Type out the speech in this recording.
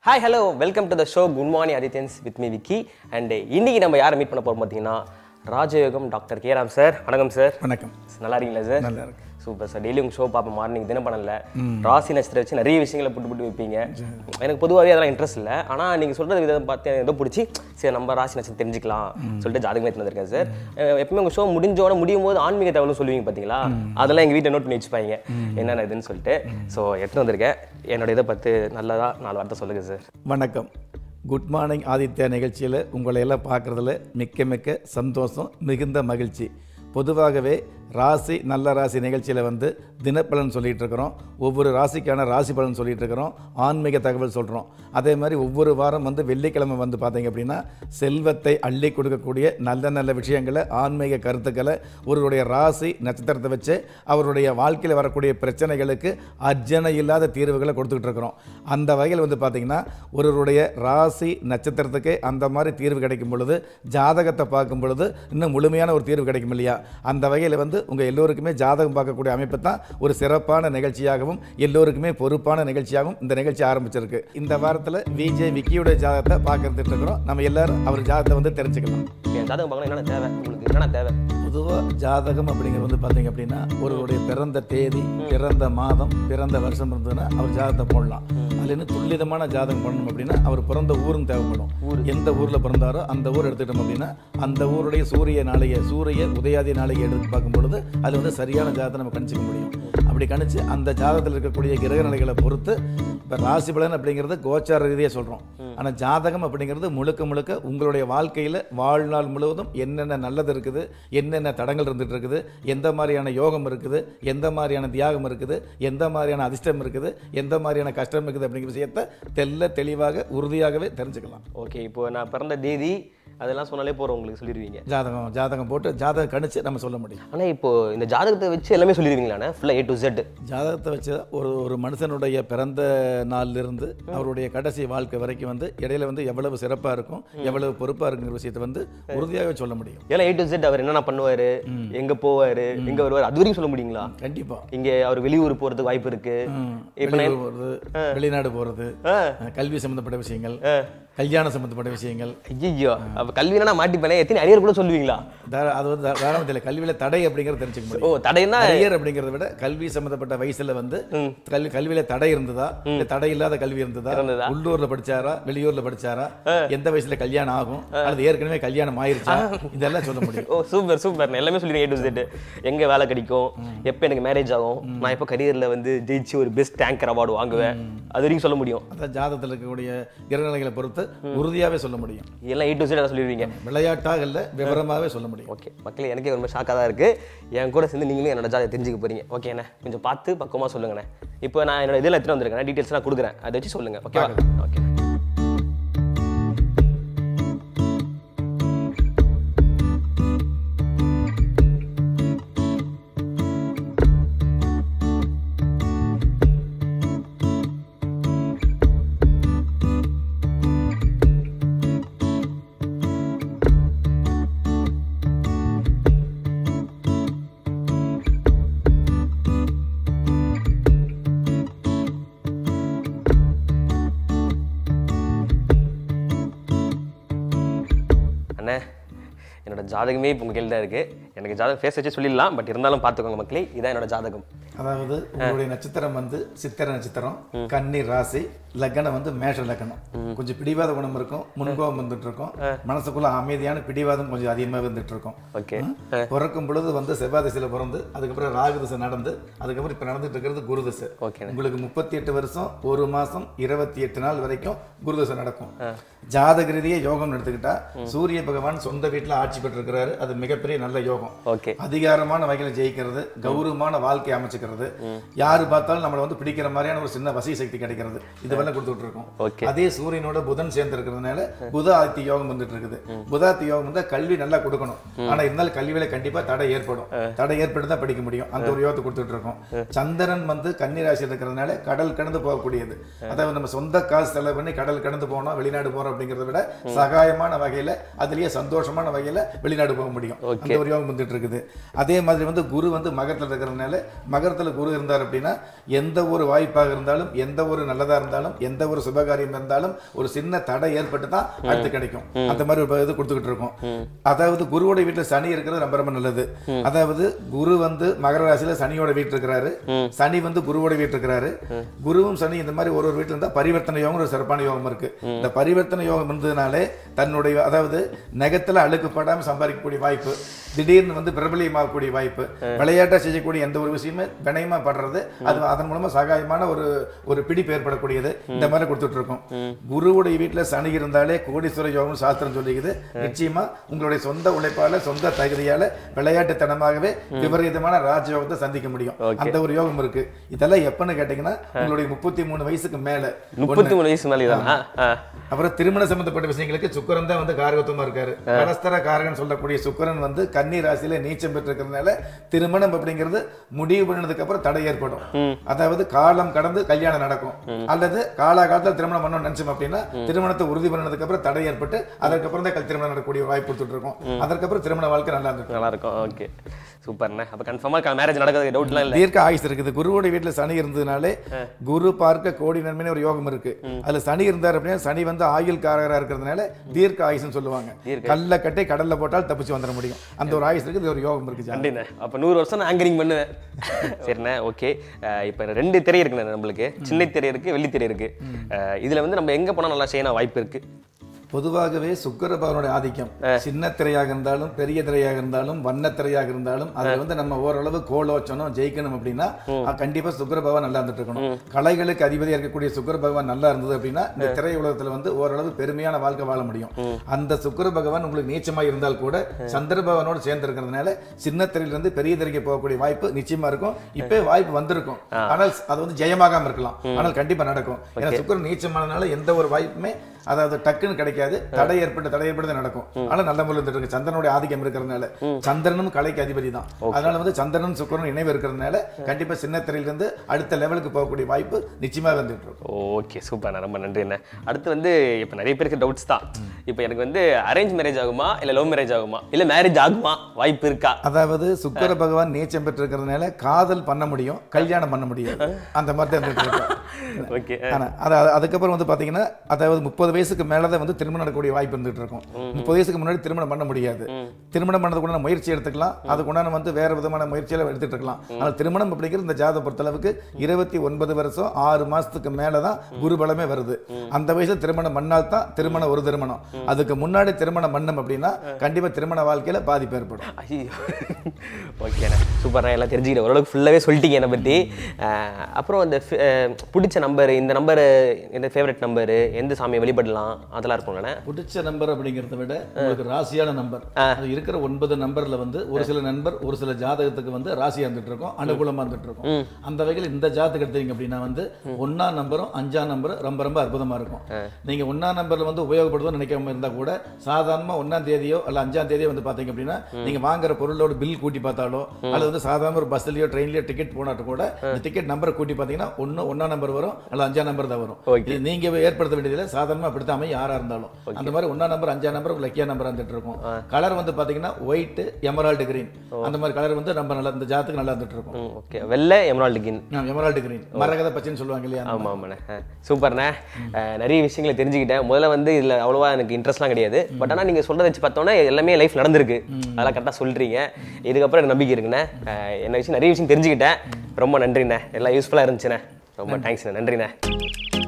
Hi hello welcome to the show good morning ஆதித்யன்ஸ் with me Vicky and இன்னைக்கு நம்ம யாரை மீட் பண்ண போறோம் பார்த்தீங்கன்னா ராஜயோகம் டாக்டர் கேராம் சார் வணக்கம் சார் வணக்கம் நல்லா இருக்கீங்களா சார் நல்லா இருக்கு சூப்பர் சார் டெய்லி உங்கள் ஷோ பார்ப்பேன் மார்னிங் தினப்படல ராசி நட்சத்திரம் வச்சு நிறைய விஷயங்களை புட்டு புட்டு வைப்பீங்க எனக்கு பொதுவாகவே அதெல்லாம் இன்ட்ரெஸ்ட் இல்லை ஆனால் நீங்கள் சொல்கிற விதம் பார்த்து எனக்கு ஏதோ பிடிச்சி சரி நம்ம ராசி நட்சத்திரம் தெரிஞ்சுக்கலாம் சொல்லிட்டு ஜாதகமே எடுத்து வந்திருக்கேன் சார் அஹ் எப்பவுமே உங்கள் ஷோ முடிஞ்சோட முடியும் போது ஆன்மீக தகவலும் சொல்லுவீங்க பார்த்தீங்களா அதெல்லாம் எங்கள் வீட்டில் நோட் பண்ணி வச்சுப்பாங்க என்னென்ன இதுன்னு சொல்லிட்டு ஸோ எடுத்து வந்திருக்கேன் என்னோட இதை பற்றி நல்லதா நாலு வார்த்தை சொல்லுங்கள் சார் வணக்கம் குட் மார்னிங் ஆதித்யா நிகழ்ச்சியில் உங்களை எல்லாம் பார்க்குறதுல மிக்க மிக்க சந்தோஷம் மிகுந்த மகிழ்ச்சி பொதுவாகவே ராசி நல்ல ராசி நிகழ்ச்சியில் வந்து தினப்பலன் சொல்லிட்டு இருக்கிறோம் ஒவ்வொரு ராசிக்கான ராசி பலன் சொல்லிட்டு இருக்கிறோம் ஆன்மீக தகவல் சொல்கிறோம் அதே மாதிரி ஒவ்வொரு வாரம் வந்து வெள்ளிக்கிழமை வந்து பார்த்தீங்க அப்படின்னா செல்வத்தை அள்ளி கொடுக்கக்கூடிய நல்ல நல்ல விஷயங்களை ஆன்மீக கருத்துக்களை ஒருவருடைய ராசி நட்சத்திரத்தை வச்சு அவருடைய வாழ்க்கையில் வரக்கூடிய பிரச்சனைகளுக்கு அர்ஜனை இல்லாத தீர்வுகளை கொடுத்துக்கிட்டு இருக்கிறோம் அந்த வகையில் வந்து பார்த்தீங்கன்னா ஒருவருடைய ராசி நட்சத்திரத்துக்கு அந்த மாதிரி தீர்வு கிடைக்கும் பொழுது ஜாதகத்தை பார்க்கும் பொழுது இன்னும் முழுமையான ஒரு தீர்வு கிடைக்கும் இல்லையா அந்த வகையில் வந்து உங்கள் எல்லோருக்குமே ஜாதகம் பார்க்கக்கூடிய அமைப்பு தான் ஒரு சிறப்பான நிகழ்ச்சியாகவும் எல்லோருக்குமே பொறுப்பான நிகழ்ச்சியாகவும் இந்த நிகழ்ச்சி ஆரம்பிச்சிருக்கு இந்த வாரத்தில் விஜே விக்கியோட ஜாதகத்தை பார்க்கறதுட்டு இருக்கிறோம் நம்ம எல்லாரும் அவர் ஜாதகத்தை வந்து தெரிஞ்சுக்கலாம் என் ஜாதகம் பார்க்கணும் என்னென்ன தேவை உங்களுக்கு என்னென்ன தேவை பொதுவாக ஜாதகம் அப்படிங்கிறது வந்து பார்த்தீங்க அப்படின்னா ஒருவருடைய பிறந்த தேதி பிறந்த மாதம் பிறந்த வருஷம் இருந்ததுன்னா அவர் ஜாதகத்தை போடலாம் அதுல இருந்து துல்லிதமான ஜாதகம் பண்ணணும் அப்படின்னா அவர் பிறந்த ஊரும் தேவைப்படும் எந்த ஊரில் பிறந்தாரோ அந்த ஊர் எடுத்துக்கிட்டோம் அப்படின்னா அந்த ஊருடைய சூரிய நாளைய சூரிய உதயாதி நாளையை எடுத்து பார்க்கும் பொழுது அது வந்து சரியான ஜாதகத்தை நம்ம கணிச்சிக்க முடியும் அப்படி கணிச்சு அந்த ஜாதகத்தில் இருக்கக்கூடிய கிரக நிலைகளை பொறுத்து இப்போ ராசி பலன் அப்படிங்கிறது கோச்சார ரீதியாக சொல்கிறோம் ஆனால் ஜாதகம் அப்படிங்கிறது முழுக்க முழுக்க உங்களுடைய வாழ்க்கையில் வாழ்நாள் முழுவதும் என்னென்ன நல்லது இருக்குது என்னென்ன தடங்கள் இருந்துட்டு இருக்குது எந்த மாதிரியான யோகம் இருக்குது எந்த மாதிரியான தியாகம் இருக்குது எந்த மாதிரியான அதிர்ஷ்டம் இருக்குது எந்த மாதிரியான கஷ்டம் இருக்குது அப்படிங்கிற விஷயத்தை தெல்ல தெளிவாக உறுதியாகவே தெரிஞ்சுக்கலாம் ஓகே இப்போ நான் பிறந்த தேதி அதெல்லாம் சொன்னாலே போகிறோம் உங்களுக்கு சொல்லிடுவீங்க ஜாதகம் ஜாதகம் போட்டு ஜாதகம் கணிச்சு நம்ம சொல்ல முடியும் ஆனால் இப்போ இந்த ஜாதகத்தை வச்சு எல்லாமே சொல்லிடுவீங்களாண்ணே ஃபுல்லாக ஏ டு Z ஜாதகத்தை வச்சு ஒரு ஒரு மனுஷனுடைய பிறந்த நாளிலிருந்து அவருடைய கடைசி வாழ்க்கை வரைக்கும் வந்து இடையில வந்து எவ்வளவு சிறப்பாக இருக்கும் எவ்வளவு பொறுப்பாக இருக்குங்கிற விஷயத்தை வந்து உறுதியாகவே சொல்ல முடியும் ஏன்னா ஏ டு Z அவர் என்னென்ன பண்ணுவாரு எங்க போவாரு எங்க வருவார் அது வரைக்கும் சொல்ல முடியுங்களா கண்டிப்பாக இங்க அவர் வெளியூர் போறதுக்கு வாய்ப்பு இருக்கு இப்போ நான் போகிறது வெளிநாடு போகிறது ஆ. கல்வி சம்மந்தப்பட்ட விஷயங்கள் கல்யாணம் சம்மந்தப்பட்ட விஷயங்கள் ஐயோ அப்ப கல்வினா நான் மாட்டிப்பேனே எத்தனை அரியர் கூட சொல்லுவீங்களா தா- அது வந்து தாராளத்தில் கல்வியில் தடை அப்படிங்கிறத தெரிஞ்சுக்க ஓ முடியும் தடைன்னா அரியர் அப்படிங்கிறத விட கல்வி சம்மந்தப்பட்ட வயசுல வந்து கல்வி கல்வியில தடை இருந்ததா இல்ல தடை இல்லாத கல்வி இருந்ததா இருந்ததா? உள்ளூர்ல படிச்சாரா வெளியூர்ல படிச்சாரா எந்த வயசுல கல்யாணம் ஆகும் அல்லது ஏற்கனவே கல்யாணம் ஆயிருச்சா இதெல்லாம் சொல்ல முடியும் ஓ சூப்பர் சூப்பர் நான் எல்லாமே சொல்லிடுங்க ஏ டு Z எங்க வேலை கிடைக்கும் எப்போ எனக்கு மேரேஜ் ஆகும் நான் எப்போ கரியர்ல வந்து ஜெயிச்சு ஒரு பெஸ்ட் டேங்கர் அவார்டு வாங்குவேன் அது வரைக்கும் சொல்ல முடியும் அதான் ஜாதகத்தில் இருக்கக்கூடிய கிரகநிலைகளை பொறுத்து உறுதியாவே சொல்ல முடியும் எல்லாம் ஏ டு Z சொல்லிடுவீங்க விளையாட்டாக இல்ல விவரமாவே சொல்ல முடியும் ஓகே மக்களே எனக்கே ரொம்ப ஷாக்காக தான் இருக்கு என் கூட சேர்ந்து நீங்களும் என்னோட ஜாதகம் தெரிஞ்சுக்க போறீங்க ஓகேண்ணே கொஞ்சம் பார்த்து பக்குவமாக சொல்லுங்கண்ணே இப்போ நான் என்னோட இதில் எடுத்துட்டு வந்திருக்கேன் டீட்டெயில்ஸ் நான் கொடுக்குறேன் அதை வச்சு சொல்லுங்க ஓகேவா ஓகே அண்ணே என்னோட ஜாதகமே இப்போ உங்கள் கையில் தான் இருக்கு எனக்கு ஜாதகம் ஃபேஸ் வச்சு சொல்லிடலாம் பட் இருந்தாலும் பார்த்துக்கோங்க மக்களே இதான் என்னோட ஜாதகம் அதாவது உங்களுடைய நட்சத்திரம் வந்து சித்திர நட்சத்திரம் கன்னி ராசி லக்னம் வந்து மேஷ லக்னம் கொஞ்சம் பிடிவாத குணம் இருக்கும் முன்கோபம் வந்துட்டு இருக்கும் மனசுக்குள்ள அமைதியான பிடிவாதம் கொஞ்சம் அதிகமாக வந்துட்டு இருக்கும் ஓகே பிறக்கும் பொழுது வந்து செவ்வாய் திசையில பிறந்து அதுக்கப்புறம் ராகு திசை நடந்து அதுக்கப்புறம் இப்போ நடந்துட்டு இருக்கிறது குரு திசை ஓகே உங்களுக்கு முப்பத்தி எட்டு வருஷம் ஒரு மாசம் இருபத்தி எட்டு நாள் வரைக்கும் குரு திசை நடக்கும் ஜாதக ரீதியே யோகம் எடுத்துக்கிட்டா சூரிய பகவான் சொந்த வீட்டில் ஆட்சி பெற்றிருக்கிறாரு அது மிகப்பெரிய நல்ல யோகம் ஓகே அதிகாரமான வகையில் ஜெயிக்கிறது கௌரவமான வாழ்க்கை அமைச்சுக்கிறது யாரு பார்த்தாலும் நம்மளை வந்து பிடிக்கிற மாதிரியான ஒரு சின்ன வசதி சக்தி கிடைக்கிறது இதுவெல்லாம் கொடுத்துட்டு இருக்கோம் ஓகே அதே சூரியனோட புதன் சேர்ந்து இருக்கிறதுனால புத ஆதித்ய யோகம் வந்துட்டு இருக்குது புதாத்தி யோகம் வந்து கல்வி நல்லா கொடுக்கணும் ஆனா இருந்தாலும் கல்வியில கண்டிப்பா தடை ஏற்படும் தடை ஏற்பட்டு தான் படிக்க முடியும் அந்த ஒரு யோகத்தை கொடுத்துட்டு இருக்கோம் சந்திரன் வந்து கன்னிராசி இருக்கிறதுனால கடல் கடந்து போகக்கூடியது அதாவது நம்ம சொந்த காசு செலவு பண்ணி கடல் கடந்து போனோம் வெளிநாடு போறோம் அப்படிங்கிறத விட சகாயமான வகையில அதுலயே சந்தோஷமான வகையில வெளிநாடு வெளிநாடு போக முடியும் அந்த ஒரு யோகம் வந்துட்டு இருக்குது அதே மாதிரி வந்து குரு வந்து மகரத்தில் இருக்கிறதுனால மகரத்தில் குரு இருந்தார் அப்படின்னா எந்த ஒரு வாய்ப்பாக இருந்தாலும் எந்த ஒரு நல்லதா இருந்தாலும் எந்த ஒரு சுபகாரியம் இருந்தாலும் ஒரு சின்ன தடை ஏற்பட்டு தான் அடுத்து கிடைக்கும் அந்த மாதிரி ஒரு இது கொடுத்துக்கிட்டு இருக்கோம் அதாவது குருவோட வீட்டுல சனி இருக்கிறது ரொம்ப ரொம்ப நல்லது அதாவது குரு வந்து மகர ராசியில சனியோட வீட்டு இருக்கிறாரு சனி வந்து குருவோட வீட்டு இருக்கிறாரு குருவும் சனி இந்த மாதிரி ஒரு ஒரு வீட்டுல இருந்தா பரிவர்த்தனை யோகம் ஒரு சிறப்பான யோகம் இருக்கு இந்த பரிவர்த்தனை யோகம் இருந்ததுனாலே தன்னுடைய அதாவது நகத்துல அழுக்கு படாம சம்பாதிக்கக்கூடிய வாய்ப்பு திடீர்னு வந்து பிரபலியமாகக்கூடிய வாய்ப்பு விளையாட்டா செய்யக்கூடிய எந்த ஒரு விஷயமே வினயமா படுறது அது அதன் மூலமா சகாயமான ஒரு ஒரு பிடிப்பு ஏற்படக்கூடியது இந்த மாதிரி கொடுத்துட்டு இருக்கோம் குருவுடைய வீட்டுல சனி இருந்தாலே கோடீஸ்வர யோகம் சாஸ்திரம் சொல்லிக்குது நிச்சயமா உங்களுடைய சொந்த உழைப்பால சொந்த தகுதியால விளையாட்டுத்தனமாகவே விபரீதமான ராஜயோகத்தை சந்திக்க முடியும் அந்த ஒரு யோகம் இருக்கு இதெல்லாம் எப்பன்னு கேட்டீங்கன்னா உங்களுடைய முப்பத்தி மூணு வயசுக்கு மேல முப்பத்தி மூணு வயசு மேலே தானா ஆ. அப்புறம் திருமண சம்பந்தப்பட்ட விஷயங்களுக்கு சுக்கிரன் தான் வந்து காரகத்துவமா இருக்காரு பரஸ்தர காரகன் சொல்லக்கூடிய சுக்கிரன் வந்து கன்னி ராசியில நீச்சம் பெற்றிருக்கிறதுனால திருமணம் அப்படிங்கிறது முடிவு பண்ணதுக்கு அப்புறம் தடை ஏற்படும் அதாவது காலம் கடந்து கல்யாணம் நடக்கும் அல்லது காலாகாலத்துல திருமணம் பண்ணணும்னு நினைச்சோம் அப்படின்னா திருமணத்தை உறுதி பண்ணதுக்கு அப்புறம் தடை ஏற்பட்டு அதற்கப்புறம் தான் கல் திருமணம் நடக்கக்கூடிய வாய்ப்பு கொடுத்துட்டு இருக்கோம் அதற்கப்புறம் திருமண வாழ்க்கை நல்லா இருந்துட்டு நல்லா இருக்கும் ஓகே சூப்பர்ண்ணே அப்போ கன்ஃபார்மாக மேரேஜ் நடக்கிறது டவுட்லாம் இல்லை தீர்க்க ஆயுசு இருக்குது குருவோட வீட்டுல சனி இருந்ததுனாலே குரு பார்க்க கோடி நன்மைன்னு ஒரு யோகம் இருக்கு அதுல சனி இருந்தார் அப்படின்னா சனி வந்து ஆயுள் காரகரா இருக்கிறதுனால தீர்க்க ஆயுசுன்னு சொல்லுவாங்க கல்ல கட்டி கடல்ல போட்டால் தப்பிச்சு வந்துட முடியும் அந்த ஒரு ஆயுசு இருக்குது இது ஒரு யோகம் இருக்கு ஜாதகம். நன்றிண்ணே அப்போ நூறு வருஷம் நான் ஆங்கரிங் பண்ணுவேன் சரிண்ணே ஓகே இப்போ ரெண்டு திரை இருக்குண்ணே நம்மளுக்கு சின்ன திரை இருக்கு வெள்ளி திரை இருக்கு அஹ் இதுல வந்து நம்ம எங்க போனா நல்லா செய்யணும் வாய்ப்பு இருக்கு பொதுவாகவே சுக்கிர பகவானுடைய ஆதிக்கம் சின்ன திரையாக இருந்தாலும் பெரிய திரையாக இருந்தாலும் வண்ண திரையாக இருந்தாலும் அதுல வந்து நம்ம ஓரளவு கோலோச்சனம் ஜெயிக்கணும் அப்படின்னா அஹ் கண்டிப்பா சுக்கிர பகவான் நல்லா இருந்துட்டு இருக்கணும் கலைகளுக்கு அதிபதியா இருக்கக்கூடிய சுக்கிர பகவான் நல்லா இருந்தது அப்படின்னா இந்த திரை உலகத்துல வந்து ஓரளவு பெருமையான வாழ்க்கை வாழ முடியும் அந்த சுக்கிர பகவான் உங்களுக்கு நீச்சமா இருந்தால் கூட சந்திர பகவானோட சேர்ந்து இருக்கிறதுனால சின்ன திரையிலிருந்து பெரிய திரைக்கு போகக்கூடிய வாய்ப்பு நிச்சயமா இருக்கும் இப்பே வாய்ப்பு வந்திருக்கும் ஆனால் அது வந்து ஜெயமாகாம இருக்கலாம் ஆனால் கண்டிப்பா நடக்கும் ஏன்னா சுக்கிரன் நீச்சமானதுனால எந்த ஒரு வாய்ப்புமே அதாவது டக்குன்னு கிடைக்காது தடை ஏற்பட்டு தடை ஏற்பட்டு நடக்கும் ஆனா நல்ல முறையில் இருந்துட்டு இருக்கு சந்திரனுடைய ஆதிக்கம் இருக்கிறதுனால சந்திரனும் கலைக்கு அதிபதி தான் அதனால வந்து சந்திரனும் சுக்கிரனும் இணைவு இருக்கிறதுனால கண்டிப்பா சின்ன திரையிலிருந்து அடுத்த லெவலுக்கு போகக்கூடிய வாய்ப்பு நிச்சயமா வந்துட்டு இருக்கும் ஓகே சூப்பர்ண்ணே ரொம்ப நன்றி அண்ணே அடுத்து வந்து இப்போ நிறைய பேருக்கு டவுட்ஸ் தான் இப்போ எனக்கு வந்து அரேஞ்ச் மேரேஜ் ஆகுமா இல்லை லவ் மேரேஜ் ஆகுமா இல்லை மேரேஜ் ஆகுமா வாய்ப்பு இருக்கா அதாவது சுக்கிர பகவான் நீச்சம் பெற்றிருக்கிறதுனால காதல் பண்ண முடியும் கல்யாணம் பண்ண முடியாது அந்த மாதிரி தான் இருந்துட்டு இருக்கும் ஓகே ஆனா அது அது- அதுக்கப்புறம் வந்து பாத்தீங்கன்னா அதாவது முப்பது வயசுக்கு மேலதான் வந்து திருமணம் நடக்கக்கூடிய வாய்ப்பு இருந்துட்டு இருக்கும் முப்பது வயசுக்கு முன்னாடி திருமணம் பண்ண முடியாது திருமணம் பண்ணதுக்கு உண்டான முயற்சி எடுத்துக்கலாம் அதுக்கு உண்டான வந்து வேற விதமான முயற்சிகளை எடுத்துட்டு இருக்கலாம் ஆனால் திருமணம் அப்படிங்கிறது இந்த ஜாதகம் பொறுத்தளவுக்கு இருபத்தி ஒன்பது வருஷம் ஆறு மாசத்துக்கு மேலதான் குரு பலமே வருது அந்த வயசுல திருமணம் பண்ணால் தான் திருமணம் ஒரு திருமணம் அதுக்கு முன்னாடி திருமணம் பண்ணோம் அப்படின்னா கண்டிப்பா திருமண வாழ்க்கையில பாதிப்பு ஏற்படும் ஐயோ ஓகேண்ணே சூப்பர்ண்ணே எல்லாம் தெரிஞ்சுக்கிட்டேன் ஓரளவுக்கு ஃபுல்லாகவே சொல்லிட்டீங்க என்னை பற்றி அஹ் அப்புறம் அந்த fi- அஹ் பிடிச்ச நம்பர் இந்த நம்பரு எந்த ஃபேவரட் நம்பரு எந்த சாமியை வழிபடலாம் அதெல்லாம் இருக்கும்லண்ணே பிடிச்ச நம்பர் அப்படிங்கிறத விட உங்களுக்கு ராசியான நம்பர் அது இருக்கிற ஒன்பது நம்பர்ல வந்து ஒரு சில நம்பர் ஒரு சில ஜாதகத்துக்கு வந்து ராசியா இருந்துட்டு இருக்கும் அனுகூலமா இருந்துட்டு இருக்கும் அந்த வகையில் இந்த ஜாதகம் எடுத்தீங்க அப்படின்னா வந்து ஒன்னா நம்பரும் அஞ்சாம் நம்பரும் ரொம்ப ரொம்ப அற்புதமா இருக்கும் நீங்க ஒன்னா நம்பர்ல வந்து உபயோகப்படுத்தணும்னு நினைக்காம இருந்தா கூட சாதாரணமா ஒன்னாம் தேதியோ அல்ல அஞ்சாம் தேதியோ வந்து பாத்தீங்க அப்படின்னா நீங்க வாங்குற பொருளோட பில் கூட்டி பார்த்தாலோ அல்லது வந்து சாதாரண ஒரு பஸ்லயோ ட்ரெயின்லயோ டிக்கெட் போனாட்டு கூட இந்த டிக்கெட் நம்பரை கூட்டி பாத்தீங்கன்னா ஒன்னு ஒன்னா நம்பர் வரும் அல்ல அஞ்சாம் நம்பர் தான் வரும் Okay. இது நீங்க ஏற்படுத்த வேண்டியதில்லை சாதாரணமா அப்படித்தான் அமையும் யாரா இருந்தாலும் அந்த மாதிரி ஒன்னா நம்பர் அஞ்சாம் நம்பர் லக்கியா நம்பர் வந்துட்டு இருக்கும் கலர் வந்து பாத்தீங்கன்னா ஒயிட் எமரால்டு கிரீன் அந்த மாதிரி கலர் வந்து ரொம்ப நல்லா இந்த ஜாத்துக்கு நல்லா இருந்துட்டு இருக்கும் ம் ஓகே வெள்ளை எமரால்டு கின் எமரால்டு கிரீன் மரகத பச்சைன்னு சொல்லுவாங்க இல்லையா ஆமாம் ஆமாண்ணே அஹ் சூப்பர்ண்ணே அஹ் நிறைய விஷயங்களை தெரிஞ்சுக்கிட்டேன் முதல்ல வந்து இதில் அவ்வளோவா எனக்கு இன்ட்ரெஸ்ட்லாம் கிடையாது பட் ஆனால் நீங்கள் சொல்கிறத வச்சு பார்த்தோன்னே எல்லாமே லைஃப் நடந்திருக்கு அதெல்லாம் கரெக்டாக சொல்கிறீங்க இதுக்கப்புறம் எனக்கு நம்பிக்கை இருக்குண்ணே அஹ் என்ன விஷயம் நிறைய விஷயம் தெரிஞ்சுக்கிட்டேன் ரொம்ப நன்றிண்ணே எல்லாம் யூஸ்ஃபுல்லாக இருந்துச்சுண்ணே ரொம்ப தேங்க்ஸ்ண்ணே நன்றிண்ணே